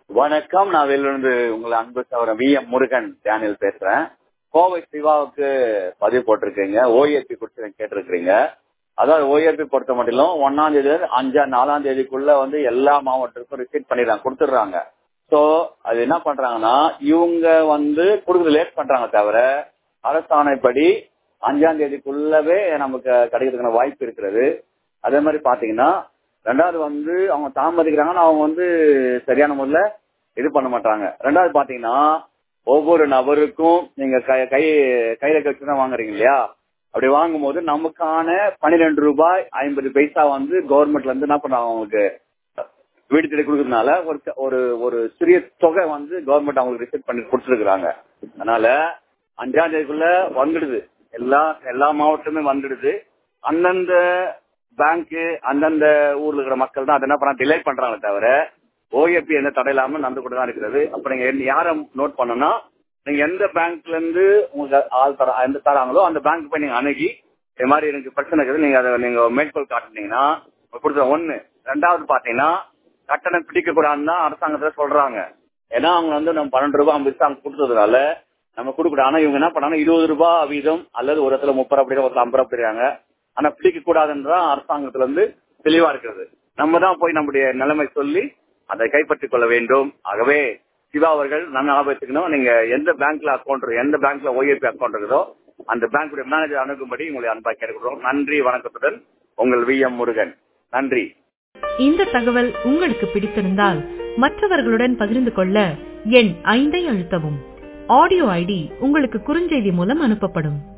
வணக்கம் நான் வெளியிலிருந்து உங்களை அன்பு சவரம் வி எம் முருகன் டேனியல் பேசுறேன் கோவை சிவாவுக்கு பதிவு போட்டிருக்கீங்க ஓஏபி குறித்து கேட்டிருக்கிறீங்க அதாவது ஓஏபி பொறுத்த மட்டும் ஒன்னாம் தேதி அஞ்சா நாலாம் தேதிக்குள்ள வந்து எல்லா மாவட்டத்துக்கும் ரிசீட் பண்ணிடுறாங்க கொடுத்துடுறாங்க சோ அது என்ன பண்றாங்கன்னா இவங்க வந்து கொடுக்குறது லேட் பண்றாங்க தவிர அரசாணைப்படி அஞ்சாம் தேதிக்குள்ளவே நமக்கு கிடைக்கிறதுக்கான வாய்ப்பு இருக்கிறது அதே மாதிரி பாத்தீங்கன்னா ரெண்டாவது வந்து அவங்க தாமதிக்கிறாங்கன்னா அவங்க வந்து சரியான முறையில இது பண்ண மாட்டாங்க ரெண்டாவது பாத்தீங்கன்னா ஒவ்வொரு நபருக்கும் நீங்க கை கை கையில கட்சி தான் வாங்குறீங்க இல்லையா அப்படி வாங்கும் போது நமக்கான பன்னிரெண்டு ரூபாய் ஐம்பது பைசா வந்து கவர்மெண்ட்ல இருந்து என்ன பண்றாங்க அவங்களுக்கு வீடு தேடி கொடுக்கறதுனால ஒரு ஒரு ஒரு சிறிய தொகை வந்து கவர்மெண்ட் அவங்களுக்கு ரிசீவ் பண்ணி கொடுத்துருக்காங்க அதனால அஞ்சாம் தேதிக்குள்ள வந்துடுது எல்லா எல்லா மாவட்டமே வந்துடுது அந்தந்த பேங்க் அந்தந்த ஊர்ல இருக்கிற மக்கள் தான் அதை என்ன பண்ண டிலே பண்றாங்களே தவிர ஓஏபி எந்த தடை இல்லாம நடந்து கொண்டு தான் இருக்கிறது அப்ப நீங்க யார நோட் பண்ணனா நீங்க எந்த பேங்க்ல இருந்து உங்களுக்கு ஆள் தர எந்த தராங்களோ அந்த பேங்க் போய் நீங்க அணுகி இது மாதிரி எனக்கு பிரச்சனை இருக்குது நீங்க அதை நீங்க மேற்கோள் காட்டினீங்கன்னா கொடுத்த ஒண்ணு ரெண்டாவது பாத்தீங்கன்னா கட்டணம் பிடிக்க கூடாதுன்னு தான் அரசாங்கத்துல சொல்றாங்க ஏன்னா அவங்க வந்து நம்ம பன்னெண்டு ரூபாய் ஐம்பது அவங்க கொடுத்ததுனால நம்ம கொடுக்க ஆனா இவங்க என்ன பண்ணாங்க இருபது ரூபாய் வீதம் அல்லது ஒரு இடத்துல முப்பது ரூபாய் ஒரு ஐம்பது ரூபாய் பிடிக்கிறாங்க ஆனா பிடிக்க கூடாதுன்றதான் அரசாங்கத்துல இருந்து தெளிவா இருக்கிறது நம்ம தான் போய் நம்முடைய நிலைமை சொல்லி அதை கைப்பற்றிக் கொள்ள வேண்டும் ஆகவே சிவா அவர்கள் நல்ல ஞாபகத்துக்கணும் நீங்க எந்த பேங்க்ல அக்கௌண்ட் எந்த பேங்க்ல ஓஏபி அக்கௌண்ட் இருக்குதோ அந்த பேங்குடைய மேனேஜர் அணுகும்படி உங்களை அன்பா கேட்கிறோம் நன்றி வணக்கத்துடன் உங்கள் வி எம் முருகன் நன்றி இந்த தகவல் உங்களுக்கு பிடித்திருந்தால் மற்றவர்களுடன் பகிர்ந்து கொள்ள எண் ஐந்தை அழுத்தவும் ஆடியோ ஐடி உங்களுக்கு குறுஞ்செய்தி மூலம் அனுப்பப்படும்